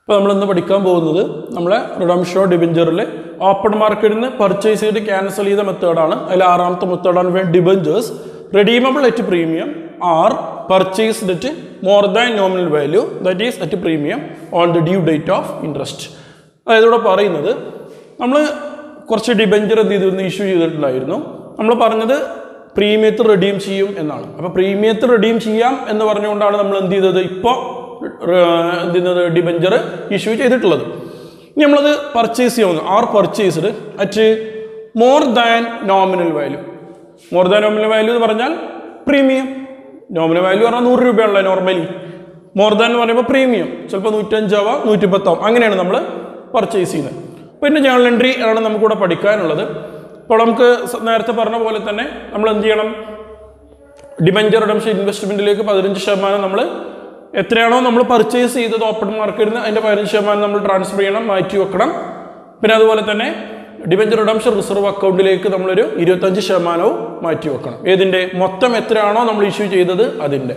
ഇപ്പോൾ നമ്മൾ ഇന്ന് പഠിക്കാൻ പോകുന്നത് നമ്മളെ റിഡംഷോ ഡിബഞ്ചറിൽ ഓപ്പൺ മാർക്കറ്റിൽ നിന്ന് പർച്ചേസ് ചെയ്ത് ക്യാൻസൽ ചെയ്ത മെത്തേഡാണ് അതിൽ ആറാമത്തെ മെത്തേഡാണ് വേണ്ട debentures redeemable at premium are purchased at more than nominal value that is at premium on the due date of interest അതായത് ഇവിടെ പറയുന്നത് നമ്മൾ കുറച്ച് ഡിബഞ്ചർ എന്ത് ചെയ്തിരുന്നു ഇഷ്യൂ ചെയ്തിട്ടുണ്ടായിരുന്നു നമ്മൾ പറഞ്ഞത് പ്രീമിയത്തിൽ റെഡീം ചെയ്യും എന്നാണ് അപ്പോൾ പ്രീമിയത്തിൽ റെഡീം ചെയ്യാം എന്ന് പറഞ്ഞുകൊണ്ടാണ് നമ്മൾ എന്ത് ചെയ്തത് ഇപ്പോൾ എന്ത് ചെയ്യുന്നത് ഡിബഞ്ചർ ഇഷ്യൂ ചെയ്തിട്ടുള്ളത് ഇനി നമ്മളത് പർച്ചേസ് ചെയ്യുന്നു are purchased at more than nominal value more than nominal value എന്ന് പറഞ്ഞാൽ പ്രീമിയം നോമിനൽ വാല്യൂ പറഞ്ഞാൽ നൂറ് രൂപയുള്ള നോർമലി മോർ ദാൻ എന്ന് പറയുമ്പോൾ പ്രീമിയം ചിലപ്പോൾ നൂറ്റഞ്ചാവാം നൂറ്റിപ്പത്താവും അങ്ങനെയാണ് നമ്മൾ പർച്ചേസ് ചെയ്യുന്നത് പിന്നെ ജേണൽ എൻട്രി ആണ് നമുക്കിവിടെ പഠിക്കാനുള്ളത് ഇപ്പോൾ നമുക്ക് സ- നേരത്തെ പറഞ്ഞ പോലെ തന്നെ നമ്മൾ എന്ത് ചെയ്യണം ഡിബഞ്ചർ റിഡംഷൻ ഇൻവെസ്റ്റ്മെന്റിലേക്ക് പതിനഞ്ച് ശതമാനം നമ്മൾ എത്രയാണോ നമ്മൾ പർച്ചേസ് ചെയ്തത് ഓപ്പൺ മാർക്കറ്റിൽ നിന്ന് അതിൻ്റെ പതിനഞ്ച് ശതമാനം നമ്മൾ ട്രാൻസ്ഫർ ചെയ്യണം മാറ്റി വെക്കണം പിന്നെ അതുപോലെ തന്നെ ഡിബഞ്ചർ റിഡംഷൻ റിസർവ് അക്കൗണ്ടിലേക്ക് നമ്മളൊരു ഇരുപത്തഞ്ച് ശതമാനവും മാറ്റി വെക്കണം ഏതിൻ്റെ മൊത്തം എത്രയാണോ നമ്മൾ ഇഷ്യൂ ചെയ്തത് അതിൻ്റെ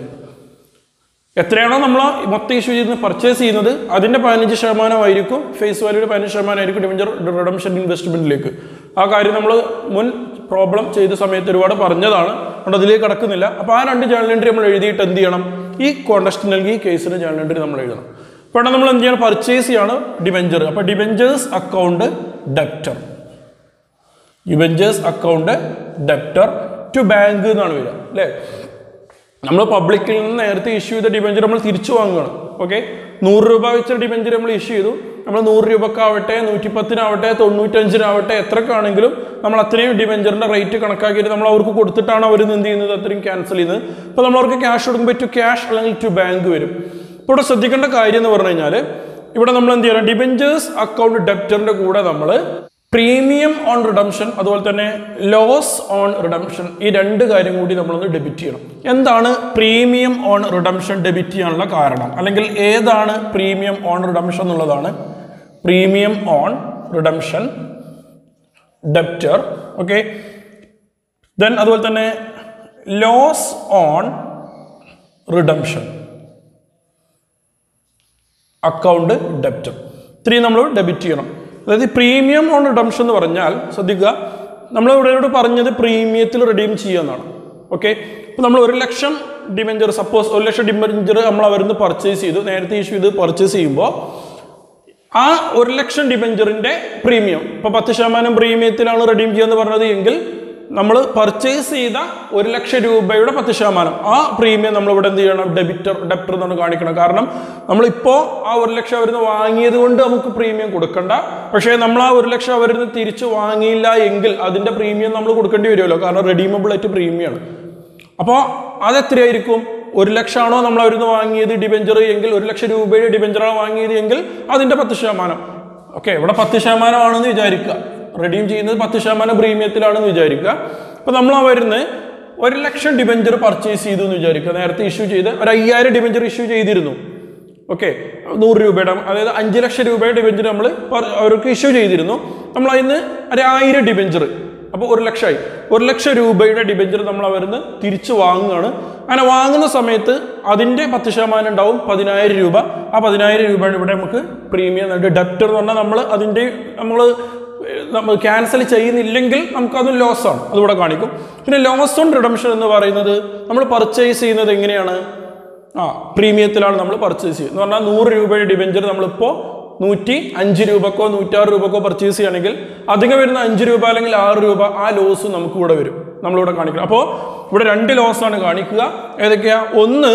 എത്രയാണോ നമ്മൾ മൊത്തം ഇഷ്യൂ ചെയ്യുന്നത് പർച്ചേസ് ചെയ്യുന്നത് അതിൻ്റെ പതിനഞ്ച് ശതമാനമായിരിക്കും ഫേസ് വാല്യൂയുടെ പതിനഞ്ച് ശതമാനമായിരിക്കും ഡിവഞ്ചർ റിഡംഷൻ ഇൻവെസ്റ്റ്മെന്റിലേക്ക് ആ കാര്യം നമ്മൾ മുൻ പ്രോബ്ലം ചെയ്ത സമയത്ത് ഒരുപാട് പറഞ്ഞതാണ് അതുകൊണ്ട് അതിലേക്ക് കടക്കുന്നില്ല അപ്പോൾ ആ രണ്ട് ജേണൽ എൻട്രി നമ്മൾ എഴുതിയിട്ട് എന്ത് ചെയ്യണം ഈ കോണ്ടസ്റ്റ് നൽകി ഈ കേസിന് ജേണൽ എൻട്രി നമ്മൾ എഴുതണം അപ്പോൾ ഇവിടെ നമ്മൾ എന്ത് ചെയ്യണം പർച്ചേസ് ചെയ്യാണ് ഡിവഞ്ചർ അപ്പോൾ debentures account debtor debentures account debtor to bank എന്നാണ് വരിക അല്ലേ നമ്മൾ പബ്ലിക്കിൽ നിന്ന് നേരത്തെ ഇഷ്യൂ ചെയ്ത ഡിബഞ്ചർ നമ്മൾ തിരിച്ചു വാങ്ങുകയാണ് ഓക്കെ നൂറ് രൂപ വെച്ച ഡിബഞ്ചർ നമ്മൾ ഇഷ്യൂ ചെയ്തു നമ്മൾ നൂറ് രൂപക്കാവട്ടെ നൂറ്റിപ്പത്തിനാവട്ടെ തൊണ്ണൂറ്റഞ്ചിനാവട്ടെ എത്രക്കാണെങ്കിലും നമ്മൾ അത്രയും ഡിബഞ്ചറിന്റെ റേറ്റ് കണക്കാക്കിയിട്ട് നമ്മൾ അവർക്ക് കൊടുത്തിട്ടാണ് അവർ എന്ത് ചെയ്യുന്നത് അത്രയും ക്യാൻസൽ ചെയ്യുന്നത് അപ്പോൾ നമ്മൾ അവർക്ക് ക്യാഷ് കൊടുക്കുമ്പോൾ ടു ക്യാഷ് അല്ലെങ്കിൽ ടു ബാങ്ക് വരും ഇപ്പോൾ ഇവിടെ ശ്രദ്ധിക്കേണ്ട കാര്യം എന്ന് പറഞ്ഞു കഴിഞ്ഞാൽ ഇവിടെ നമ്മൾ എന്ത് ചെയ്യണം ഡിബഞ്ചേഴ്സ് അക്കൗണ്ട് ഡെപ്റ്ററിന്റെ കൂടെ നമ്മൾ പ്രീമിയം ഓൺ റിഡംഷൻ അതുപോലെ തന്നെ ലോസ് ഓൺ റിഡംഷൻ ഈ രണ്ട് കാര്യം കൂടി നമ്മളൊന്ന് ഡെബിറ്റ് ചെയ്യണം എന്താണ് പ്രീമിയം ഓൺ റിഡംഷൻ ഡെബിറ്റ് ചെയ്യാനുള്ള കാരണം അല്ലെങ്കിൽ ഏതാണ് പ്രീമിയം ഓൺ റിഡംഷൻ എന്നുള്ളതാണ് premium on redemption debtor okay then അതുപോലെ തന്നെ loss on redemption account debtor ഇത്രയും നമ്മൾ ഡെബിറ്റ് ചെയ്യണം അതായത് പ്രീമിയം ഓൺ റിഡംഷൻ എന്ന് പറഞ്ഞാൽ ശ്രദ്ധിക്കുക നമ്മൾ ഇവിടെ പറഞ്ഞത് പ്രീമിയത്തിൽ റിഡീം ചെയ്യുന്നതാണ് ഓക്കെ അപ്പോൾ നമ്മൾ ഒരു ലക്ഷം ഡിമെഞ്ചർ സപ്പോസ് ഒരു ലക്ഷം ഡിമെഞ്ചർ നമ്മൾ അവരിന്ന് പർച്ചേസ് ചെയ്തു നേരത്തെ ഇഷ്യൂ ചെയ്ത് പർച്ചേസ് ചെയ്യുമ്പോൾ ആ ഒരു ലക്ഷം ഡിബഞ്ചറിന്റെ പ്രീമിയം ഇപ്പൊ പത്ത് ശതമാനം പ്രീമിയത്തിലാണ് റെഡീം ചെയ്യുന്നത് പറഞ്ഞത് എങ്കിൽ നമ്മൾ പർച്ചേസ് ചെയ്ത ഒരു ലക്ഷം രൂപയുടെ പത്ത് ശതമാനം ആ പ്രീമിയം നമ്മൾ ഇവിടെ എന്ത് ചെയ്യണം ഡെബിറ്റർ ഡെപ്റ്റർ എന്നാണ് കാണിക്കണം കാരണം നമ്മളിപ്പോൾ ആ ഒരു ലക്ഷം അവരിന്ന് വാങ്ങിയത് കൊണ്ട് നമുക്ക് പ്രീമിയം കൊടുക്കണ്ട പക്ഷേ നമ്മൾ ആ ഒരു ലക്ഷം അവരിന്ന് തിരിച്ച് വാങ്ങിയില്ല എങ്കിൽ അതിന്റെ പ്രീമിയം നമ്മൾ കൊടുക്കേണ്ടി വരുമല്ലോ കാരണം റെഡീമബിൾ ആയിട്ട് പ്രീമിയമാണ് അപ്പോൾ അതെത്രയായിരിക്കും ഒരു ലക്ഷമാണോ നമ്മൾ അവരുന്ന് വാങ്ങിയത് ഡിബഞ്ചർ എങ്കിൽ ഒരു ലക്ഷം രൂപയുടെ ഡിബഞ്ചറാണ് വാങ്ങിയത് എങ്കിൽ അതിന്റെ പത്ത് ശതമാനം ഓക്കെ ഇവിടെ പത്ത് ശതമാനമാണെന്ന് വിചാരിക്കുക റെഡീം ചെയ്യുന്നത് പത്ത് ശതമാനം പ്രീമിയത്തിലാണെന്ന് വിചാരിക്കുക അപ്പോൾ നമ്മൾ ആ വരുന്ന ഒരു ലക്ഷം ഡിബഞ്ചർ പർച്ചേസ് ചെയ്തു എന്ന് വിചാരിക്കുക നേരത്തെ ഇഷ്യൂ ചെയ്ത് ഒരു അയ്യായിരം ഡിബഞ്ചർ ഇഷ്യൂ ചെയ്തിരുന്നു ഓക്കെ നൂറ് രൂപയുടെ അതായത് അഞ്ച് ലക്ഷം രൂപയുടെ ഡിബഞ്ചർ നമ്മൾ അവർക്ക് ഇഷ്യൂ ചെയ്തിരുന്നു നമ്മൾ അതിന് ഒരു ആയിരം ഡിബഞ്ചർ അപ്പോൾ ഒരു ലക്ഷമായി ഒരു ലക്ഷം രൂപയുടെ ഡിബഞ്ചർ നമ്മൾ അവരിന്ന് തിരിച്ചു വാങ്ങുകയാണ് അങ്ങനെ വാങ്ങുന്ന സമയത്ത് അതിൻ്റെ പത്ത് ശതമാനം ഉണ്ടാവും പതിനായിരം രൂപ ആ പതിനായിരം രൂപയാണ് ഇവിടെ നമുക്ക് പ്രീമിയം ഡെപ്റ്റർ എന്ന് പറഞ്ഞാൽ നമ്മൾ അതിൻ്റെ നമ്മൾ നമ്മൾ ക്യാൻസൽ ചെയ്യുന്നില്ലെങ്കിൽ നമുക്കത് ലോസാണ് അതിവിടെ കാണിക്കും പിന്നെ ലോസ് ഓൺ റിഡംഷൻ എന്ന് പറയുന്നത് നമ്മൾ പർച്ചേസ് ചെയ്യുന്നത് എങ്ങനെയാണ് ആ പ്രീമിയത്തിലാണ് നമ്മൾ പർച്ചേസ് ചെയ്യുന്നത് എന്ന് പറഞ്ഞാൽ നൂറ് രൂപയുടെ ഡിബഞ്ചർ നമ്മളിപ്പോൾ നൂറ്റി അഞ്ച് രൂപക്കോ നൂറ്റാറ് രൂപക്കോ പർച്ചേസ് ചെയ്യുകയാണെങ്കിൽ അധികം വരുന്ന അഞ്ച് രൂപ അല്ലെങ്കിൽ ആറ് രൂപ ആ ലോസ് നമുക്ക് ഇവിടെ വരും നമ്മളിവിടെ കാണിക്കണം അപ്പോൾ ഇവിടെ രണ്ട് ലോസാണ് കാണിക്കുക ഏതൊക്കെയാ ഒന്ന്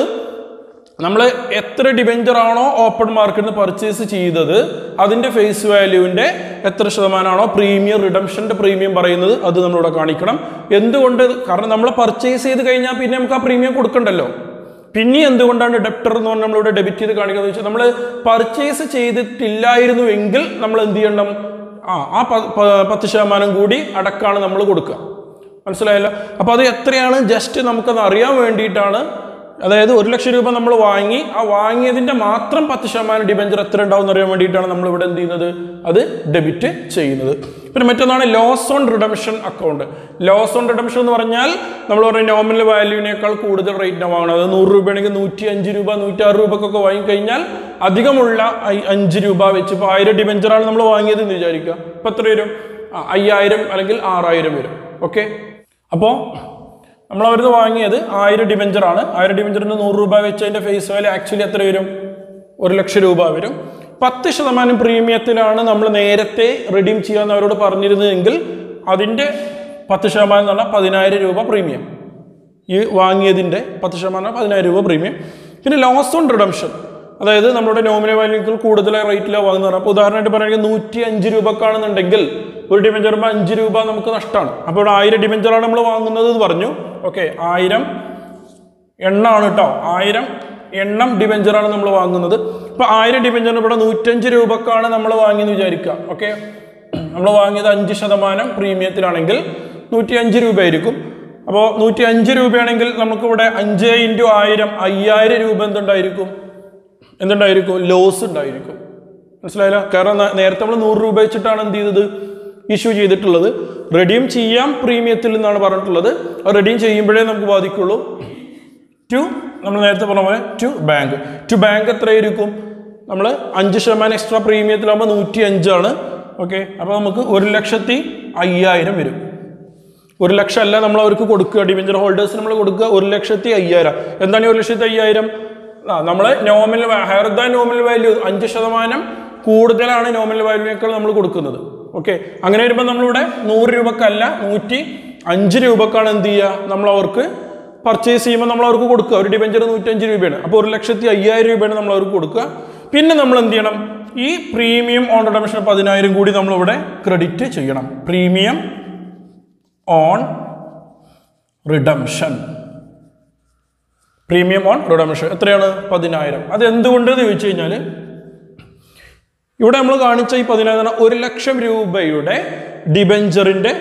നമ്മൾ എത്ര ഡിബഞ്ചർ ആണോ ഓപ്പൺ മാർക്കറ്റിൽ നിന്ന് പർച്ചേസ് ചെയ്തത് അതിന്റെ ഫേസ് വാല്യൂവിന്റെ എത്ര ശതമാനമാണോ പ്രീമിയം റിഡംഷന്റെ പ്രീമിയം പറയുന്നത് അത് നമ്മളിവിടെ കാണിക്കണം എന്തുകൊണ്ട് കാരണം നമ്മൾ പർച്ചേസ് ചെയ്ത് കഴിഞ്ഞാൽ പിന്നെ നമുക്ക് ആ പ്രീമിയം കൊടുക്കണ്ടല്ലോ പിന്നെ എന്തുകൊണ്ടാണ് ഡെപ്റ്റർ എന്ന് പറഞ്ഞാൽ നമ്മളിവിടെ ഡെബിറ്റ് ചെയ്ത് കാണിക്കുന്നത് വെച്ചാൽ നമ്മൾ പർച്ചേസ് ചെയ്തിട്ടില്ലായിരുന്നു എങ്കിൽ നമ്മൾ എന്ത് ചെയ്യണം ആ ആ പ- പ- പത്ത് ശതമാനം കൂടി അടക്കാണ് നമ്മൾ കൊടുക്കുക മനസ്സിലായല്ലോ അപ്പോൾ അത് എത്രയാണ് ജസ്റ്റ് നമുക്കത് അറിയാൻ വേണ്ടിയിട്ടാണ് അതായത് ഒരു ലക്ഷം രൂപ നമ്മൾ വാങ്ങി ആ വാങ്ങിയതിന്റെ മാത്രം പത്ത് ശതമാനം ഡിബഞ്ചർ എത്ര ഉണ്ടാവും എന്ന് അറിയാൻ വേണ്ടിയിട്ടാണ് നമ്മൾ ഇവിടെ എന്ത് ചെയ്യുന്നത് അത് ഡെബിറ്റ് ചെയ്യുന്നത് പിന്നെ മറ്റൊന്നാണ് loss on redemption account loss on redemption എന്ന് പറഞ്ഞാൽ നമ്മൾ പറഞ്ഞ നോമിനൽ വാല്യൂവിനേക്കാൾ കൂടുതൽ റേറ്റിന് വാങ്ങണം അത് നൂറ് രൂപയാണെങ്കിൽ നൂറ്റി അഞ്ച് രൂപ നൂറ്റി ആറ് രൂപക്കൊക്കെ വാങ്ങിക്കഴിഞ്ഞാൽ അധികമുള്ള ഐ- അഞ്ച് രൂപ വെച്ച് ഇപ്പോൾ ആയിരം ഡിബഞ്ചറാണ് നമ്മൾ വാങ്ങിയത് എന്ന് വിചാരിക്കുക ഇപ്പം എത്ര വരും ആ, അയ്യായിരം അല്ലെങ്കിൽ ആറായിരം വരും ഓക്കെ അപ്പോൾ നമ്മൾ അവിടുന്ന് വാങ്ങിയത് ആയിരം ഡിബഞ്ചറാണ് ആയിരം ഡിബഞ്ചറിന് നൂറ് രൂപ വെച്ച് അതിൻ്റെ ഫേസ് വാല്യൂ ആക്ച്വലി എത്ര വരും ഒരു ലക്ഷം രൂപ വരും പത്ത് ശതമാനം പ്രീമിയത്തിലാണ് നമ്മൾ നേരത്തെ റിഡീം ചെയ്യാമെന്ന് അവരോട് പറഞ്ഞിരുന്നതെങ്കിൽ അതിൻ്റെ പത്ത് ശതമാനം എന്ന് പറഞ്ഞാൽ പതിനായിരം രൂപ പ്രീമിയം ഈ വാങ്ങിയതിൻ്റെ പത്ത് ശതമാനം പതിനായിരം രൂപ പ്രീമിയം പിന്നെ ലോസ് ഓൺ റിഡംഷൻ അതായത് നമ്മുടെ നോമിനൽ വാല്യൂക്കൾ കൂടുതൽ റേറ്റിലാണ് വാങ്ങുന്നത് അപ്പോൾ ഉദാഹരണമായിട്ട് പറയുകയാണെങ്കിൽ നൂറ്റി അഞ്ച് രൂപക്കാണെന്നുണ്ടെങ്കിൽ ഒരു ഡിബഞ്ചറുമ്പോൾ അഞ്ച് രൂപ നമുക്ക് നഷ്ടമാണ് അപ്പോൾ ഇവിടെ ആയിരം ഡിബഞ്ചറാണ് നമ്മൾ വാങ്ങുന്നത് എന്ന് പറഞ്ഞു ഓക്കെ ആയിരം എണ്ണാണ് കേട്ടോ ആയിരം എണ്ണം ഡിബഞ്ചറാണ് നമ്മൾ വാങ്ങുന്നത് ഇപ്പോൾ ആയിരം ഡിബഞ്ചറിന് ഇവിടെ നൂറ്റഞ്ച് രൂപക്കാണ് നമ്മൾ വാങ്ങിയെന്ന് വിചാരിക്കുക ഓക്കെ നമ്മൾ വാങ്ങിയത് അഞ്ച് ശതമാനം പ്രീമിയത്തിലാണെങ്കിൽ നൂറ്റി അഞ്ച് രൂപയായിരിക്കും അപ്പോൾ നൂറ്റി അഞ്ച് രൂപയാണെങ്കിൽ നമുക്കിവിടെ അഞ്ച് ഇൻറ്റു ആയിരം അയ്യായിരം രൂപ എന്തുണ്ടായിരിക്കും എന്തുണ്ടായിരിക്കും ലോസ് ഉണ്ടായിരിക്കും മനസ്സിലായില്ല കാരണം ന- നേരത്തെ നമ്മൾ നൂറ് രൂപ വെച്ചിട്ടാണ് എന്ത് ചെയ്തത് ഇഷ്യൂ ചെയ്തിട്ടുള്ളത് റെഡീം ചെയ്യാം പ്രീമിയത്തിൽ നിന്നാണ് പറഞ്ഞിട്ടുള്ളത് റെഡീം ചെയ്യുമ്പോഴേ നമുക്ക് ബാധിക്കുള്ളൂ ടു നമ്മൾ നേരത്തെ പറഞ്ഞ പോലെ ടു ബാങ്ക് ടു ബാങ്ക് എത്രയായിരിക്കും നമ്മൾ അഞ്ച് ശതമാനം എക്സ്ട്രാ പ്രീമിയത്തിലാകുമ്പോൾ നൂറ്റി അഞ്ചാണ് ഓക്കെ അപ്പോൾ നമുക്ക് ഒരു ലക്ഷത്തി അയ്യായിരം വരും ഒരു ലക്ഷം അല്ല നമ്മൾ അവർക്ക് കൊടുക്കുക ഡിവെഞ്ചർ ഹോൾഡേഴ്സ് നമ്മൾ കൊടുക്കുക ഒരു ലക്ഷത്തി അയ്യായിരം എന്താണ് ഈ ഒരു ലക്ഷത്തി അയ്യായിരം ആ നമ്മൾ nominal higher than nominal value അഞ്ച് ശതമാനം കൂടുതലാണ് നോമിനൽ വാല്യൂനേക്കാൾ നമ്മൾ കൊടുക്കുന്നത് ഓക്കെ അങ്ങനെ വരുമ്പോൾ നമ്മളിവിടെ നൂറ് രൂപക്കല്ല നൂറ്റി അഞ്ച് രൂപക്കാണ് എന്ത് ചെയ്യുക നമ്മൾ അവർക്ക് പർച്ചേസ് ചെയ്യുമ്പോൾ നമ്മൾ അവർക്ക് കൊടുക്കുക ഒരു ഡിബഞ്ചർ നൂറ്റഞ്ച് രൂപയാണ് അപ്പോൾ ഒരു ലക്ഷത്തി അയ്യായിരം രൂപയാണ് നമ്മൾ അവർക്ക് കൊടുക്കുക പിന്നെ നമ്മൾ എന്ത് ചെയ്യണം ഈ പ്രീമിയം ഓൺ റിഡംഷൻ പതിനായിരം കൂടി നമ്മളിവിടെ ക്രെഡിറ്റ് ചെയ്യണം premium on redemption premium on redemption എത്രയാണ് പതിനായിരം അത് എന്തുകൊണ്ടെന്ന് ചോദിച്ചു കഴിഞ്ഞാൽ ഇവിടെ നമ്മൾ കാണിച്ച ഈ പതിനായിരം ഒരു ലക്ഷം രൂപയുടെ ഡിബഞ്ചറിൻ്റെ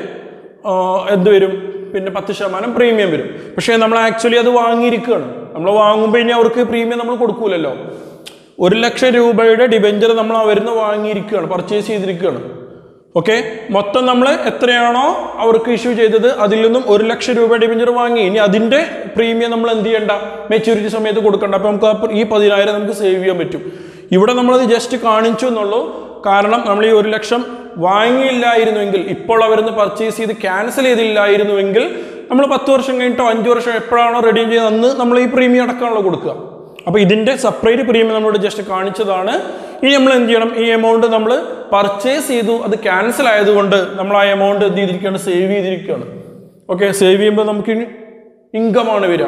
എന്ത് വരും പിന്നെ പത്ത് ശതമാനം പ്രീമിയം വരും പക്ഷേ നമ്മൾ ആക്ച്വലി അത് വാങ്ങിയിരിക്കുകയാണ് നമ്മൾ വാങ്ങുമ്പോൾ ഇനി അവർക്ക് പ്രീമിയം നമ്മൾ കൊടുക്കൂലല്ലോ ഒരു ലക്ഷം രൂപയുടെ ഡിബഞ്ചർ നമ്മൾ അവരിന്ന് വാങ്ങിയിരിക്കുകയാണ് പർച്ചേസ് ചെയ്തിരിക്കുകയാണ് ഓക്കെ മൊത്തം നമ്മൾ എത്രയാണോ അവർക്ക് ഇഷ്യൂ ചെയ്തത് അതിൽ നിന്നും ഒരു ലക്ഷം രൂപ ഡിബഞ്ചർ വാങ്ങി ഇനി അതിൻ്റെ പ്രീമിയം നമ്മൾ എന്ത് ചെയ്യണ്ട മെച്യൂരിറ്റി സമയത്ത് കൊടുക്കണ്ട അപ്പോൾ നമുക്ക് ആ പ- ഈ പതിനായിരം നമുക്ക് സേവ് ചെയ്യാൻ പറ്റും ഇവിടെ നമ്മളത് ജസ്റ്റ് കാണിച്ചു എന്നുള്ളൂ കാരണം നമ്മൾ ഈ ഒരു ലക്ഷം വാങ്ങിയില്ലായിരുന്നുവെങ്കിൽ ഇപ്പോൾ അവരിന്ന് പർച്ചേസ് ചെയ്ത് ക്യാൻസൽ ചെയ്തില്ലായിരുന്നുവെങ്കിൽ നമ്മൾ പത്ത് വർഷം കഴിഞ്ഞിട്ടോ അഞ്ച് വർഷം എപ്പോഴാണോ റെഡീം ചെയ്യുന്നത് അന്ന് നമ്മൾ ഈ പ്രീമിയം അടക്കമാണല്ലോ കൊടുക്കുക അപ്പോൾ ഇതിൻ്റെ സെപ്പറേറ്റ് പ്രീമിയം നമ്മളോട് ജസ്റ്റ് കാണിച്ചതാണ് ഇനി നമ്മൾ എന്ത് ചെയ്യണം ഈ എമൗണ്ട് നമ്മൾ പർച്ചേസ് ചെയ്തു അത് ക്യാൻസൽ ആയതുകൊണ്ട് നമ്മൾ ആ എമൗണ്ട് എന്ത് ചെയ്തിരിക്കുകയാണ് സേവ് ചെയ്തിരിക്കുകയാണ് ഓക്കെ സേവ് ചെയ്യുമ്പോൾ നമുക്ക് ഇൻകമാണ് വരിക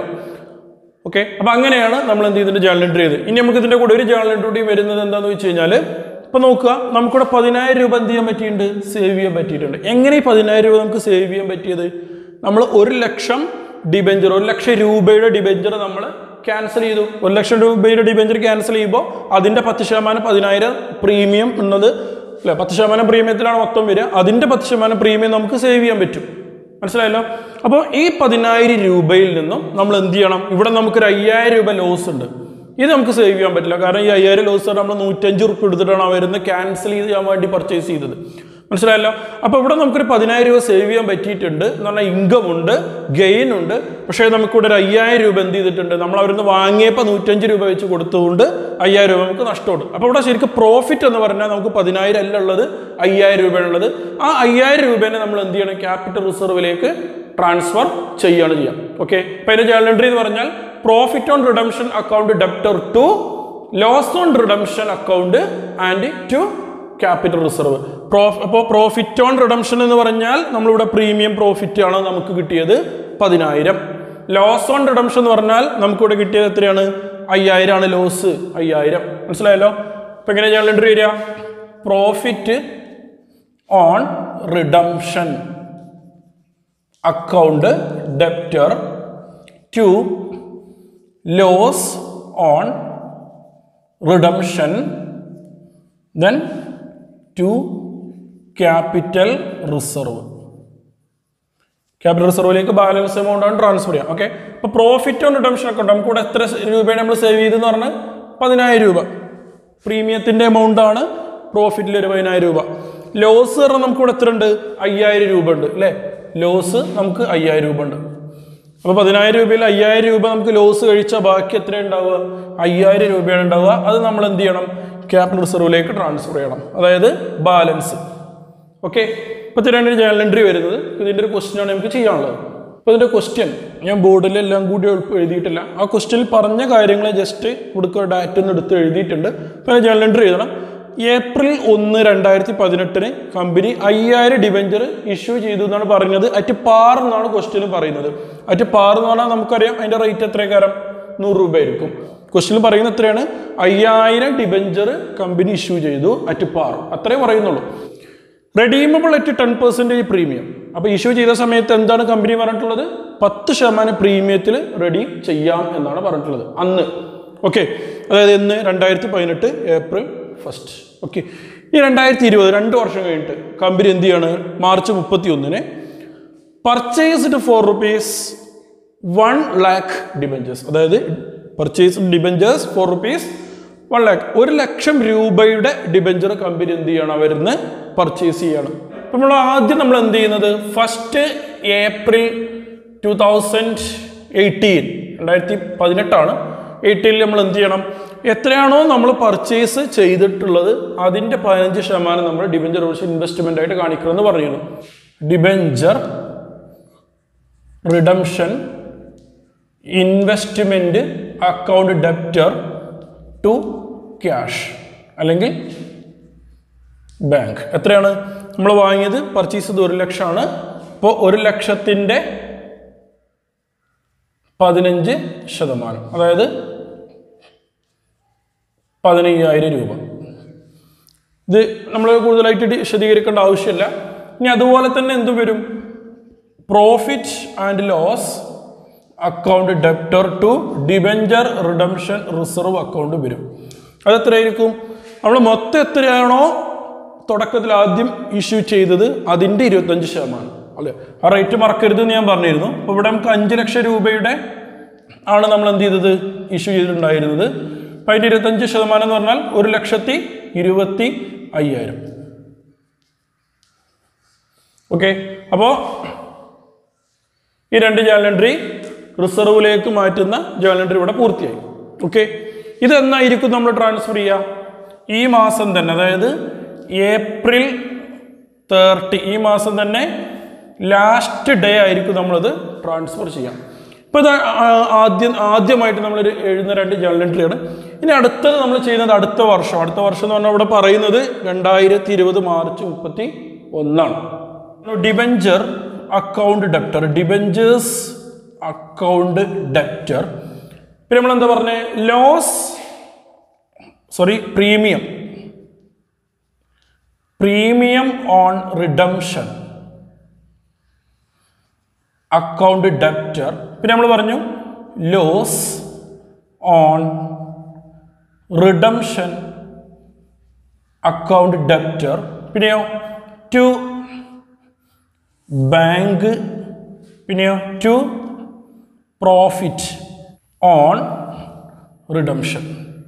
ഓക്കെ അപ്പോൾ അങ്ങനെയാണ് നമ്മൾ എന്ത് ചെയ്തിട്ട് ജേണൽ എൻട്രി ചെയ്ത് ഇനി നമുക്ക് ഇതിൻ്റെ കൂടെ ഒരു ജേണൽ എൻട്രി കൂടി വരുന്നത് എന്താണെന്ന് വെച്ച് കഴിഞ്ഞാൽ ഇപ്പം നോക്കുക നമുക്കിവിടെ പതിനായിരം രൂപ എന്ത് ചെയ്യാൻ പറ്റിയിട്ടുണ്ട് സേവ് ചെയ്യാൻ പറ്റിയിട്ടുണ്ട് എങ്ങനെ ഈ പതിനായിരം രൂപ നമുക്ക് സേവ് ചെയ്യാൻ പറ്റിയത് നമ്മൾ ഒരു ലക്ഷം ഡിബെഞ്ചർ ഒരു ലക്ഷം രൂപയുടെ ഡിബെഞ്ചർ നമ്മൾ ക്യാൻസൽ ചെയ്തു ഒരു ലക്ഷം രൂപയുടെ ഡിബെഞ്ചർ ക്യാൻസൽ ചെയ്യുമ്പോൾ അതിൻ്റെ പത്ത് ശതമാനം പതിനായിരം പ്രീമിയം ഉള്ളത് അല്ലെ പത്ത് ശതമാനം പ്രീമിയത്തിലാണ് മൊത്തം വരിക അതിൻ്റെ പത്ത് ശതമാനം പ്രീമിയം നമുക്ക് സേവ് ചെയ്യാൻ പറ്റും മനസ്സിലായല്ലോ അപ്പോൾ ഈ പതിനായിരം രൂപയിൽ നിന്നും നമ്മൾ എന്ത് ചെയ്യണം ഇവിടെ നമുക്കൊരു അയ്യായിരം രൂപ ലോസ് ഉണ്ട് ഇത് നമുക്ക് സേവ് ചെയ്യാൻ പറ്റില്ല കാരണം ഈ അയ്യായിരം ലോസ് നമ്മൾ നൂറ്റഞ്ച് റുപ്യ എടുത്തിട്ടാണ് ആ വരുന്നത് ക്യാൻസൽ ചെയ്ത് ചെയ്യാൻ വേണ്ടി പർച്ചേസ് ചെയ്തത് മനസ്സിലായല്ലോ അപ്പോൾ ഇവിടെ നമുക്കൊരു പതിനായിരം രൂപ സേവ് ചെയ്യാൻ പറ്റിയിട്ടുണ്ട് എന്ന് പറഞ്ഞാൽ ഇൻകം ഉണ്ട് ഗെയിൻ ഉണ്ട് പക്ഷേ നമുക്കിവിടെ ഒരു അയ്യായിരം രൂപ എന്ത് ചെയ്തിട്ടുണ്ട് നമ്മൾ അവരിന്ന് വാങ്ങിയപ്പോൾ നൂറ്റഞ്ച് രൂപ വെച്ച് കൊടുത്തുകൊണ്ട് അയ്യായിരം രൂപ നമുക്ക് നഷ്ടമുണ്ട് അപ്പോൾ ഇവിടെ ശരിക്കും പ്രോഫിറ്റ് എന്ന് പറഞ്ഞാൽ നമുക്ക് പതിനായിരം അല്ല ഉള്ളത് അയ്യായിരം രൂപയാണുള്ളത് ആ അയ്യായിരം രൂപേനെ നമ്മൾ എന്ത് ചെയ്യണം ക്യാപിറ്റൽ റിസർവിലേക്ക് ട്രാൻസ്ഫർ ചെയ്യുകയാണ് ചെയ്യുക ഓക്കെ അപ്പോൾ അതിൻ്റെ ജേണൽ എൻട്രി എന്ന് പറഞ്ഞാൽ profit on redemption account debtor to loss on redemption account and to capital reserve prof അപ്പോൾ പ്രോഫിറ്റ് ഓൺ റിഡംഷൻ എന്ന് പറഞ്ഞാൽ നമ്മളിവിടെ പ്രീമിയം പ്രോഫിറ്റ് ആണ് നമുക്ക് കിട്ടിയത് പതിനായിരം ലോസ് ഓൺ റിഡംഷൻ എന്ന് പറഞ്ഞാൽ നമുക്കിവിടെ കിട്ടിയത് എത്രയാണ് അയ്യായിരം ആണ് ലോസ് അയ്യായിരം മനസ്സിലായല്ലോ അപ്പോൾ എങ്ങനെ ജേണൽ എൻട്രി വരിക profit on redemption account debtor to loss on redemption then to capital reserve capital റിസർവിലേക്ക് ബാലൻസ് എമൗണ്ട് ആണ് ട്രാൻസ്ഫർ ചെയ്യാം ഓക്കെ അപ്പോൾ പ്രോഫിറ്റ് ഓൺ റിഡംഷൻ അക്കൗണ്ട് നമുക്ക് ഇവിടെ എത്ര രൂപയാണ് നമ്മൾ സേവ് ചെയ്തെന്ന് പറഞ്ഞാൽ പതിനായിരം രൂപ പ്രീമിയത്തിൻ്റെ എമൗണ്ട് ആണ് പ്രോഫിറ്റിൽ ഒരു പതിനായിരം രൂപ ലോസ് പറഞ്ഞാൽ നമുക്ക് ഇവിടെ എത്ര ഉണ്ട് അയ്യായിരം രൂപ ഉണ്ട് അല്ലേ ലോസ് നമുക്ക് അയ്യായിരം രൂപ ഉണ്ട് അപ്പോൾ പതിനായിരം രൂപയിൽ അയ്യായിരം രൂപ നമുക്ക് ലോസ് കഴിച്ചാൽ ബാക്കി എത്ര ഉണ്ടാവുക അയ്യായിരം രൂപയാണ് ഉണ്ടാവുക അത് നമ്മൾ എന്ത് ചെയ്യണം ക്യാപിറ്റൽ റിസർവിലേക്ക് ട്രാൻസ്ഫർ ചെയ്യണം അതായത് ബാലൻസ് ഓക്കെ ഇപ്പോൾ ഇതിനാണ് ജേണൽ എൻട്രി വരുന്നത് ഇതിൻ്റെ ഒരു ക്വസ്റ്റ്യൻ ആണ് നമുക്ക് ചെയ്യാനുള്ളത് അപ്പോൾ ഇതിൻ്റെ ക്വസ്റ്റ്യൻ ഞാൻ ബോർഡിൽ എല്ലാം കൂടി എളുപ്പം എഴുതിയിട്ടില്ല ആ ക്വസ്റ്റ്യനിൽ പറഞ്ഞ കാര്യങ്ങൾ ജസ്റ്റ് ഇവിടുത്തെ ഡാറ്റ ഒന്ന് എടുത്ത് എഴുതിയിട്ടുണ്ട് അപ്പോൾ ഞാൻ ജേണൽ എൻട്രി എഴുതണം ഏപ്രിൽ ഒന്ന് രണ്ടായിരത്തി പതിനെട്ടിന് കമ്പനി അയ്യായിരം ഡിബഞ്ചർ ഇഷ്യൂ ചെയ്തു എന്നാണ് പറയുന്നത് അറ്റ് പാർ എന്നാണ് ക്വസ്റ്റ്യൻ പറയുന്നത് അറ്റ് പാർ എന്ന് പറഞ്ഞാൽ നമുക്കറിയാം അതിൻ്റെ റേറ്റ് എത്രക്കാരം നൂറ് രൂപ ആയിരിക്കും ക്വസ്റ്റ്യൻ പറയുന്നത് എത്രയാണ് അയ്യായിരം ഡിബഞ്ചർ കമ്പനി ഇഷ്യൂ ചെയ്തു അറ്റ് പാർ അത്രേ പറയുന്നുള്ളൂ redeemable at ten percentage premium അപ്പോൾ ഇഷ്യൂ ചെയ്ത സമയത്ത് എന്താണ് കമ്പനി പറഞ്ഞിട്ടുള്ളത് പത്ത് ശതമാനം പ്രീമിയത്തിൽ റെഡി ചെയ്യാം എന്നാണ് പറഞ്ഞിട്ടുള്ളത് അന്ന് ഓക്കെ അതായത് ഇന്ന് രണ്ടായിരത്തി പതിനെട്ട് ഏപ്രിൽ ഫസ്റ്റ് ഓക്കെ ഈ രണ്ടായിരത്തി ഇരുപത് രണ്ട് വർഷം കഴിഞ്ഞിട്ട് കമ്പനി എന്ത് ചെയ്യാണ് മാർച്ച് മുപ്പത്തി ഒന്നിന് purchased for rupees one lakh debentures അതായത് purchase debentures for rupees one lakh ഒരു ലക്ഷം രൂപയുടെ ഡിബഞ്ചർ കമ്പനി എന്ത് ചെയ്യണം അവരിന്ന് പർച്ചേസ് ചെയ്യണം അപ്പോൾ നമ്മൾ ആദ്യം നമ്മൾ എന്ത് ചെയ്യുന്നത് first April two thousand eighteen രണ്ടായിരത്തി പതിനെട്ടാണ് എയ്റ്റീനിൽ നമ്മൾ എന്ത് ചെയ്യണം എത്രയാണോ നമ്മൾ പർച്ചേസ് ചെയ്തിട്ടുള്ളത് അതിൻ്റെ പതിനഞ്ച് ശതമാനം നമ്മൾ ഡിബഞ്ചർ ഇൻവെസ്റ്റ്മെൻ്റ് ആയിട്ട് കാണിക്കണമെന്ന് പറഞ്ഞിരുന്നു debenture redemption investment account debtor to cash അല്ലെങ്കിൽ ബാങ്ക് എത്രയാണ് നമ്മൾ വാങ്ങിയത് പർച്ചേസ് ചെയ്ത് ഒരു ലക്ഷമാണ് ഇപ്പോൾ ഒരു ലക്ഷത്തിൻ്റെ പതിനഞ്ച് ശതമാനം അതായത് പതിനയ്യായിരം രൂപ ഇത് നമ്മൾ കൂടുതലായിട്ട് ഡി- വിശദീകരിക്കേണ്ട ആവശ്യമില്ല ഇനി അതുപോലെ തന്നെ എന്ത് വരും profit and loss account debtor to debenture redemption reserve account വരും അത് എത്രയായിരിക്കും നമ്മൾ മൊത്തം എത്രയാണോ തുടക്കത്തിൽ ആദ്യം ഇഷ്യൂ ചെയ്തത് അതിൻ്റെ ഇരുപത്തഞ്ച് ശതമാനം അല്ലേ ആ റേറ്റ് മറക്കരുത് എന്ന് ഞാൻ പറഞ്ഞിരുന്നു അപ്പോൾ ഇവിടെ നമുക്ക് അഞ്ച് ലക്ഷം രൂപയുടെ ആണ് നമ്മൾ എന്ത് ചെയ്തത് ഇഷ്യൂ ചെയ്തിട്ടുണ്ടായിരുന്നത് അപ്പം അതിൻ്റെ ഇരുപത്തഞ്ച് ശതമാനം എന്ന് പറഞ്ഞാൽ ഒരു ലക്ഷത്തി ഇരുപത്തി അയ്യായിരം ഓക്കെ അപ്പോൾ ഈ രണ്ട് ജാലൻട്രി റിസർവിലേക്ക് മാറ്റുന്ന ജാലൻട്രി ഇവിടെ പൂർത്തിയായി ഓക്കെ ഇത് എന്നായിരിക്കും നമ്മൾ ട്രാൻസ്ഫർ ചെയ്യുക ഈ മാസം തന്നെ അതായത് ഏപ്രിൽ തേർട്ടി ഈ മാസം തന്നെ ലാസ്റ്റ് ഡേ ആയിരിക്കും നമ്മളിത് ട്രാൻസ്ഫർ ചെയ്യാം ഇപ്പോൾ ഇത് ആ- ആദ്യം ആദ്യമായിട്ട് നമ്മൾ എഴുതുന്ന രണ്ട് ജേണൽ എൻട്രിയാണ് ഇനി അടുത്തത് നമ്മൾ ചെയ്യുന്നത് അടുത്ത വർഷം അടുത്ത വർഷം എന്ന് പറഞ്ഞാൽ ഇവിടെ പറയുന്നത് രണ്ടായിരത്തി ഇരുപത് മാർച്ച് മുപ്പത്തി ഒന്നാണ് debenture account debtor debentures account debtor പിന്നെ നമ്മൾ എന്താ പറഞ്ഞത് loss sorry premium premium on redemption account debtor പിന്നെ നമ്മൾ പറഞ്ഞു loss on redemption account debtor പിന്നെയോ ടു ബാങ്ക് പിന്നെയോ ടു പ്രോഫിറ്റ് ഓൺ റിഡംഷൻ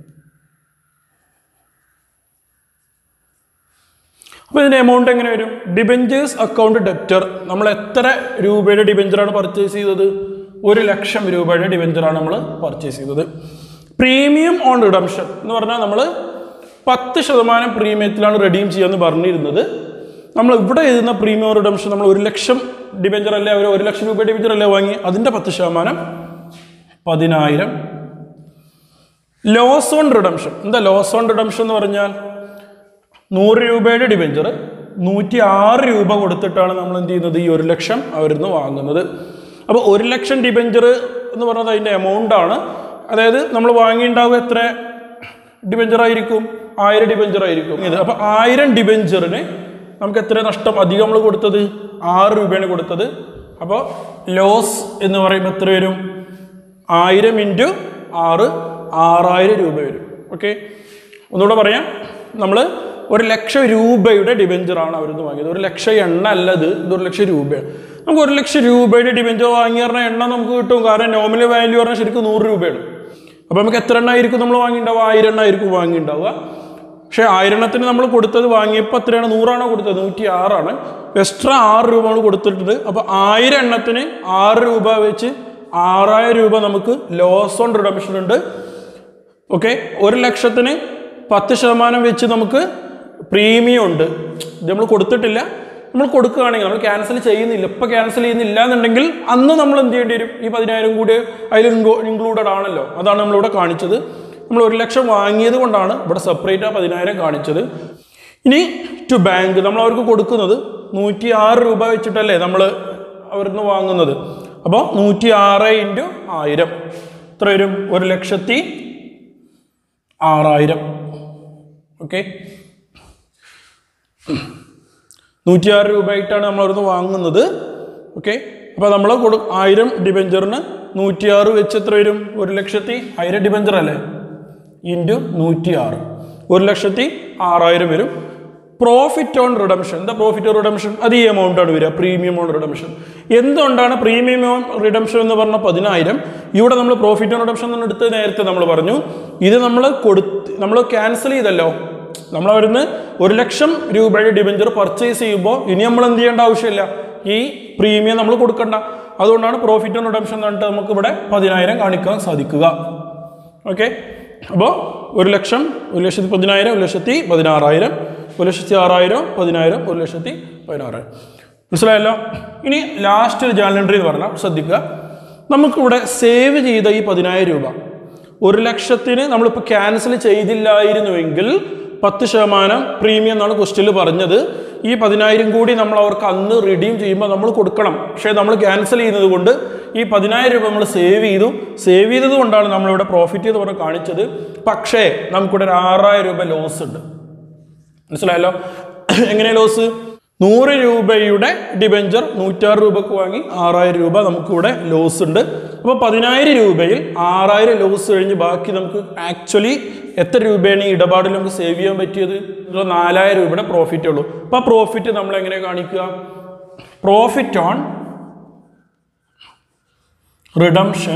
അപ്പോൾ ഇതിൻ്റെ എമൗണ്ട് എങ്ങനെ വരും ഡിബഞ്ചേഴ്സ് അക്കൗണ്ട് ഡെപ്റ്റർ നമ്മൾ എത്ര രൂപയുടെ ഡിബഞ്ചറാണ് പർച്ചേസ് ചെയ്തത് ഒരു ലക്ഷം രൂപയുടെ ഡിബഞ്ചറാണ് നമ്മൾ പർച്ചേസ് ചെയ്തത് പ്രീമിയം ഓൺ റിഡംഷൻ എന്ന് പറഞ്ഞാൽ നമ്മൾ പത്ത് ശതമാനം പ്രീമിയത്തിലാണ് റെഡീം ചെയ്യാന്ന് പറഞ്ഞിരുന്നത് നമ്മൾ ഇവിടെ എഴുതുന്ന പ്രീമിയം റിഡംഷൻ നമ്മൾ ഒരു ലക്ഷം ഡിബഞ്ചർ അല്ലേ അവർ ഒരു ലക്ഷം രൂപയുടെ ഡിബഞ്ചർ അല്ലേ വാങ്ങി അതിൻ്റെ പത്ത് ശതമാനം പതിനായിരം ലോസ് ഓൺ റിഡംഷൻ എന്താ ലോസ് ഓൺ റിഡംഷൻ എന്ന് പറഞ്ഞാൽ നൂറ് രൂപയുടെ ഡിബഞ്ചർ നൂറ്റി ആറ് രൂപ കൊടുത്തിട്ടാണ് നമ്മൾ എന്ത് ചെയ്യുന്നത് ഈ ഒരു ലക്ഷം അവരിൽ നിന്ന് വാങ്ങുന്നത് അപ്പോൾ ഒരു ലക്ഷം ഡിബഞ്ചർ എന്ന് പറയുന്നത് അതിൻ്റെ എമൗണ്ട് ആണ് അതായത് നമ്മൾ വാങ്ങിയിട്ടുണ്ടാവുക എത്ര ഡിബഞ്ചർ ആയിരിക്കും ആയിരം ഡിബഞ്ചർ ആയിരിക്കും ഇത് അപ്പോൾ ആയിരം ഡിബഞ്ചറിന് നമുക്ക് എത്ര നഷ്ടം അധികം നമ്മൾ കൊടുത്തത് ആറ് രൂപയാണ് കൊടുത്തത് അപ്പോൾ ലോസ് എന്ന് പറയുമ്പോൾ എത്ര വരും ആയിരം ഇൻറ്റു ആറ് ആറായിരം രൂപ വരും ഓക്കെ ഒന്നുകൂടെ പറയാം നമ്മൾ ഒരു ലക്ഷം രൂപയുടെ ഡിബഞ്ചറാണ് അവരിന്ന് വാങ്ങിയത് ഒരു ലക്ഷം എണ്ണ അല്ല ഇത് ഇത് ഒരു ലക്ഷം രൂപയാണ് നമുക്ക് ഒരു ലക്ഷം രൂപയുടെ ഡിബഞ്ചർ വാങ്ങി പറഞ്ഞാൽ എണ്ണ നമുക്ക് കിട്ടും കാരണം നോമിനൽ വാല്യൂ പറഞ്ഞാൽ ശരിക്കും നൂറ് രൂപയാണ് അപ്പോൾ നമുക്ക് എത്ര എണ്ണ ആയിരിക്കും നമ്മൾ വാങ്ങിയിട്ടുണ്ടാവുക ആയിരം എണ്ണ ആയിരിക്കും വാങ്ങിയിട്ടുണ്ടാവുക പക്ഷേ ആയിരണത്തിന് നമ്മൾ കൊടുത്തത് വാങ്ങിയപ്പോൾ എത്രയാണ് നൂറാണോ കൊടുത്തത് നൂറ്റി ആറാണ് എക്സ്ട്രാ ആറ് രൂപ നമ്മൾ കൊടുത്തിട്ടുണ്ട് അപ്പോൾ ആയിരം എണ്ണത്തിന് ആറ് രൂപ വെച്ച് ആറായിരം രൂപ നമുക്ക് ലോസ് ഓൺ റിഡംഷൻ ഉണ്ട് ഓക്കെ ഒരു ലക്ഷത്തിന് പത്ത് ശതമാനം വെച്ച് നമുക്ക് പ്രീമിയം ഉണ്ട് ഇത് നമ്മൾ കൊടുത്തിട്ടില്ല നമ്മൾ കൊടുക്കുകയാണെങ്കിൽ നമ്മൾ ക്യാൻസൽ ചെയ്യുന്നില്ല ഇപ്പം ക്യാൻസൽ ചെയ്യുന്നില്ല എന്നുണ്ടെങ്കിൽ അന്ന് നമ്മൾ എന്ത് ചെയ്യേണ്ടി വരും ഈ പതിനായിരം കൂടി അതിൽ ഇൻക്ലൂഡഡ് ആണല്ലോ അതാണ് നമ്മളിവിടെ കാണിച്ചത് നമ്മൾ ഒരു ലക്ഷം വാങ്ങിയത് കൊണ്ടാണ് ഇവിടെ സെപ്പറേറ്റ് ആ പതിനായിരം കാണിച്ചത് ഇനി ടു ബാങ്ക് നമ്മൾ അവർക്ക് കൊടുക്കുന്നത് നൂറ്റി ആറ് രൂപ വെച്ചിട്ടല്ലേ നമ്മൾ അവരിൽ നിന്ന് വാങ്ങുന്നത് അപ്പോൾ നൂറ്റി ആറ് ഇൻറ്റു ആയിരം എത്ര വരും ഒരു ലക്ഷത്തി ആറായിരം ഓക്കെ നൂറ്റിയാറ് രൂപയായിട്ടാണ് നമ്മൾ അവിടുന്ന് വാങ്ങുന്നത് ഓക്കെ അപ്പോൾ നമ്മൾ കൊടു ആയിരം ഡിബെഞ്ചറിന് നൂറ്റിയാറ് വെച്ച് എത്ര വരും ഒരു ലക്ഷത്തി ആയിരം ഡിബെഞ്ചർ അല്ലേ ഇൻറ്റു നൂറ്റിയാറ് ഒരു ലക്ഷത്തി ആറായിരം വരും പ്രോഫിറ്റ് ഓൺ റിഡംഷൻ എന്താ പ്രോഫിറ്റ് ഓൺ റിഡംഷൻ അത് ഈ എമൗണ്ട് ആണ് വരിക പ്രീമിയം ഓൺ റിഡംഷൻ എന്തുകൊണ്ടാണ് പ്രീമിയം ഓൺ റിഡംഷൻ എന്ന് പറഞ്ഞ പതിനായിരം ഇവിടെ നമ്മൾ പ്രോഫിറ്റ് ഓൺ റിഡംഷൻ എന്ന് എടുത്ത് നേരത്തെ നമ്മൾ പറഞ്ഞു ഇത് നമ്മൾ കൊടുത്ത് നമ്മൾ ക്യാൻസൽ ചെയ്തല്ലോ നമ്മൾ അവിടുന്ന് ഒരു ലക്ഷം രൂപയുടെ ഡിബഞ്ചർ പർച്ചേസ് ചെയ്യുമ്പോൾ ഇനി നമ്മൾ എന്ത് ചെയ്യേണ്ട ആവശ്യമില്ല ഈ പ്രീമിയം നമ്മൾ കൊടുക്കണ്ട അതുകൊണ്ടാണ് പ്രോഫിറ്റ് ഓൺ റിഡംഷൻ എന്ന് പറഞ്ഞിട്ട് നമുക്ക് ഇവിടെ പതിനായിരം കാണിക്കാൻ സാധിക്കുക ഓക്കെ അപ്പോൾ ഒരു ലക്ഷം ഒരു ലക്ഷത്തി പതിനായിരം ഒരു ലക്ഷത്തി പതിനാറായിരം ഒരു ലക്ഷത്തി ആറായിരം പതിനായിരം ഒരു ലക്ഷത്തി പതിനാറായിരം മനസ്സിലായല്ലോ ഇനി ലാസ്റ്റ് ഒരു ജേണൽ എൻട്രി എന്ന് പറഞ്ഞാൽ ശ്രദ്ധിക്കുക നമുക്കിവിടെ സേവ് ചെയ്ത ഈ പതിനായിരം രൂപ ഒരു ലക്ഷത്തിന് നമ്മളിപ്പോൾ ക്യാൻസൽ ചെയ്തില്ലായിരുന്നുവെങ്കിൽ പത്ത് ശതമാനം പ്രീമിയം എന്നാണ് ക്വസ്റ്റ്യനിൽ പറഞ്ഞത് ഈ പതിനായിരം കൂടി നമ്മൾ അവർക്ക് അന്ന് റിഡീം ചെയ്യുമ്പോൾ നമ്മൾ കൊടുക്കണം പക്ഷേ നമ്മൾ ക്യാൻസൽ ചെയ്യുന്നത് കൊണ്ട് ഈ പതിനായിരം രൂപ നമ്മൾ സേവ് ചെയ്തു സേവ് ചെയ്തത് കൊണ്ടാണ് നമ്മളിവിടെ പ്രോഫിറ്റ് എന്ന് പറഞ്ഞ് കാണിച്ചത് പക്ഷേ നമുക്കിവിടെ ഒരു ആറായിരം രൂപ ലോസ് ഉണ്ട് മനസ്സിലായല്ലോ എങ്ങനെ ലോസ് നൂറ് രൂപയുടെ ഡിബെഞ്ചർ നൂറ്റാറ് രൂപക്ക് വാങ്ങി ആറായിരം രൂപ നമുക്കിവിടെ ലോസ് ഉണ്ട് അപ്പോൾ പതിനായിരം രൂപയിൽ ആറായിരം ലോസ് കഴിഞ്ഞ് ബാക്കി നമുക്ക് ആക്ച്വലി എത്ര രൂപയാണ് ഈ ഇടപാടിൽ നമുക്ക് സേവ് ചെയ്യാൻ പറ്റിയത് ഒരു നാലായിരം രൂപയുടെ പ്രോഫിറ്റ് ഉള്ളൂ അപ്പോൾ ആ പ്രോഫിറ്റ് നമ്മൾ എങ്ങനെ കാണിക്കുക profit on redemption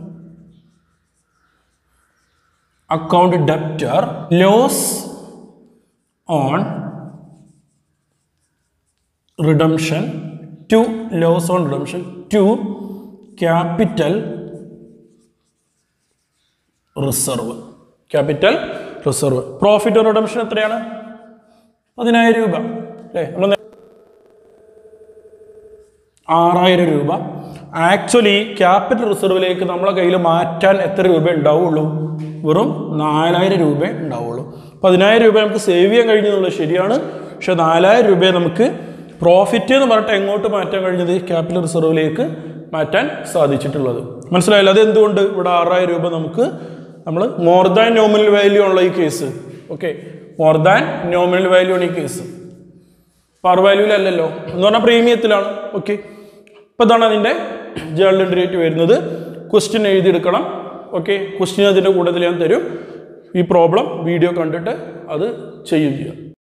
account debtor loss on redemption to loss on redemption to capital reserve capital reserve profit on redemption എത്രയാണ് പതിനായിരം രൂപ അല്ലേ നമ്മൾ നേ- ആറായിരം രൂപ ആക്ച്വലി ക്യാപിറ്റൽ റിസർവിലേക്ക് നമ്മളെ കയ്യിൽ മാറ്റാൻ എത്ര രൂപ ഉണ്ടാവുള്ളൂ വെറും നാലായിരം രൂപ ഉണ്ടാവുള്ളൂ പതിനായിരം രൂപ നമുക്ക് സേവ് ചെയ്യാൻ കഴിഞ്ഞെന്നുള്ളത് ശരിയാണ് പക്ഷെ നാലായിരം രൂപയെ നമുക്ക് പ്രോഫിറ്റ് എന്ന് പറഞ്ഞിട്ട് എങ്ങോട്ട് മാറ്റാൻ കഴിഞ്ഞത് ക്യാപിറ്റൽ റിസർവിലേക്ക് മാറ്റാൻ സാധിച്ചിട്ടുള്ളത് മനസ്സിലായല്ലോ അത് എന്തുകൊണ്ട് ഇവിടെ ആറായിരം രൂപ നമുക്ക് നമ്മൾ മോർ ദാൻ നോമിനൽ വാല്യൂ ഉള്ള ഈ case okay more than nominal value ആണ് ഈ കേസ് പാർ വാല്യൂലല്ലല്ലോ എന്ന് പറഞ്ഞാൽ പ്രീമിയത്തിലാണ് ഓക്കെ അപ്പോൾ ഇതാണ് അതിൻ്റെ ജേണൽ എൻട്രി ആയിട്ട് വരുന്നത് ക്വസ്റ്റ്യൻ എഴുതിയെടുക്കണം ഓക്കെ ക്വസ്റ്റ്യൻ അതിൻ്റെ കൂട്ടത്തിൽ ഞാൻ തരും ഈ പ്രോബ്ലം വീഡിയോ കണ്ടിട്ട് അത് ചെയ്യും ചെയ്യാം